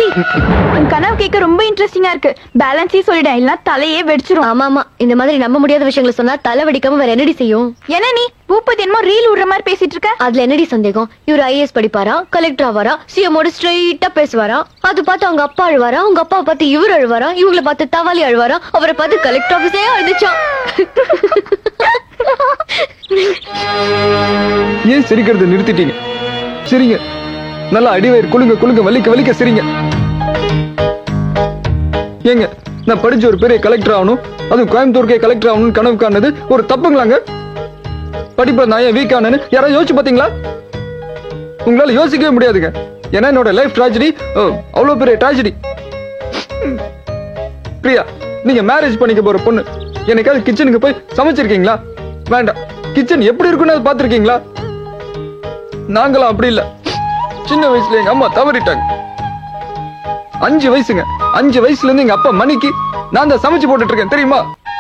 உன் கனவு கேட்க ரொம்ப இன்ட்ரெஸ்டிங்கா இருக்கு பேலன்ஸே சொல்லிட்டேன் இல்ல தலையே வெடிச்சிரும் ஆமா ஆமா இந்த மாதிரி நம்ப முடியாத விஷயங்களை சொன்னா தலை வெடிக்காம வேற என்னடி செய்யும் என்ன நீ பூப்பதி என்னமோ ரீல் விடுற மாதிரி பேசிட்டு இருக்க அதுல என்னடி சந்தேகம் இவர் ஐஏஎஸ் படிப்பாரா கலெக்டர் ஆவாரா சிஎமோட ஸ்ட்ரெயிட்டா பேசுவாரா அது பார்த்து அவங்க அப்பா அழுவாரா அவங்க அப்பாவை பார்த்து இவர் அழுவாரா இவங்களை பார்த்து தவாலி அழுவாரா அவரை பார்த்து கலெக்டர் ஆபீஸே அழுதுச்சான் ஏன் சிரிக்கிறத நிறுத்திட்டீங்க சிரிங்க நல்லா அடிவயிறு குலுங்க குலுங்க வலிக்க வலிக்க சிரிங்க ஏங்க நான் படிச்ச ஒரு பெரிய கலெக்டர் ஆகணும் அதுவும் கோயம்புத்தூருக்கே கலெக்டர் ஆகணும்னு கனவு காணது ஒரு தப்புங்களாங்க படிப்புல நான் ஏன் வீக் ஆனேன்னு யாராவது யோசிச்சு பாத்தீங்களா உங்களால யோசிக்கவே முடியாதுங்க ஏன்னா என்னோட லைஃப் ட்ராஜடி அவ்வளவு பெரிய ட்ராஜடி பிரியா நீங்க மேரேஜ் பண்ணிக்க போற பொண்ணு என்னைக்காவது கிச்சனுக்கு போய் சமைச்சிருக்கீங்களா வேண்டாம் கிச்சன் எப்படி இருக்குன்னு அது பார்த்திருக்கீங்களா நாங்களாம் அப்படி இல்ல சின்ன வயசுல எங்க அம்மா தவறிட்டாங்க அஞ்சு வயசுங்க அஞ்சு வயசுல இருந்து எங்க அப்பா மணிக்கு நான் தான் சமைச்சு போட்டுட்டு இருக்கேன் தெரியுமா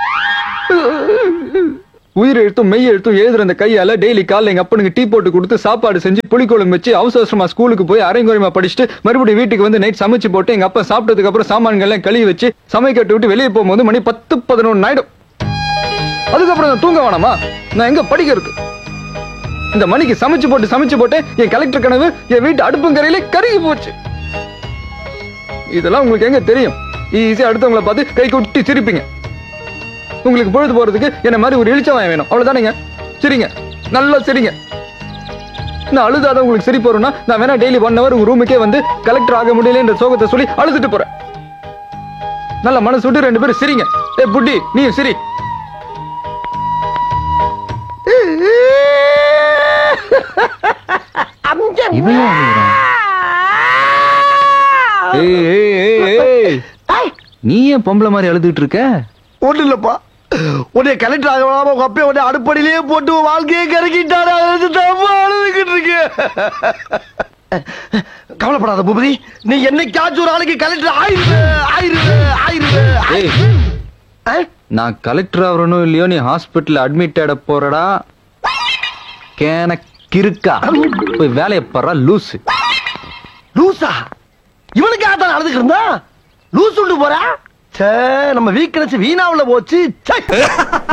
உயிர் எழுத்தும் மெய் எழுத்தும் எழுதுற அந்த கையால டெய்லி காலைல எங்க அப்பனுக்கு டீ போட்டு கொடுத்து சாப்பாடு செஞ்சு புளிக்குழம்பு வச்சு அவசர அவசரமா ஸ்கூலுக்கு போய் அரைங்குறைமா படிச்சுட்டு மறுபடியும் வீட்டுக்கு வந்து நைட் சமைச்சு போட்டு எங்க அப்பா சாப்பிட்டதுக்கு அப்புறம் சாமான்கள் எல்லாம் கழுவி வச்சு சமைக்கட்டு விட்டு வெளியே போகும்போது மணி பத்து பதினொன்னு ஆயிடும் அதுக்கப்புறம் நான் தூங்க வேணாமா நான் எங்க படிக்கிறது இந்த மணிக்கு சமைச்சு போட்டு சமைச்சு போட்டு என் கலெக்டர் கனவு என் வீட்டு அடுப்புங்கரையில கருகி போச்சு இதெல்லாம் உங்களுக்கு எங்க தெரியும் ஈஸியா அடுத்தவங்களை பார்த்து கை கொட்டி சிரிப்பீங்க உங்களுக்கு பொழுது போறதுக்கு என்ன மாதிரி ஒரு இழிச்சவாயம் வேணும் அவ்வளவுதானேங்க சரிங்க நல்லா சரிங்க நான் அழுதாத உங்களுக்கு சரி போறேன்னா நான் வேணா டெய்லி ஒன் ஹவர் உங்க ரூமுக்கே வந்து கலெக்டர் ஆக முடியலன்ற சோகத்தை சொல்லி அழுதுட்டு போறேன் நல்ல மனசு விட்டு ரெண்டு பேரும் சிரிங்க ஏ புட்டி நீயும் சிரி ஏய், ஏய், ஏய், ஏய். நீ ஏன் பொம்பளை மாதிரி அழுதுட்டு இருக்க ஒண்ணு இல்லப்பா உன்னை கலெக்டர் ஆக வேணாம உங்க அப்பே உன்னை அடுப்படியிலேயே போட்டு உன் வாழ்க்கையை கறக்கிட்டாரு அழுதுகிட்டு இருக்கு கவலைப்படாத பூபதி நீ என்னைக்காச்சும் ஒரு ஆளுக்கு கலெக்டர் ஆயிரு ஆயிரு ஆயிரு ஏய் நான் கலெக்டர் ஆவறனோ இல்லையோ நீ ஹாஸ்பிட்டல் அட்மிட் ஆட போறடா கேன கிறுக்கா போய் வேலையை பாரு லூசு லூசா இவனுக்கு ஆத்தான் அழுதுக்கு இருந்தா லூஸ் விட்டு போறா ச்சே நம்ம வீக்னஸ் வீணாவுல போச்சு ச்சே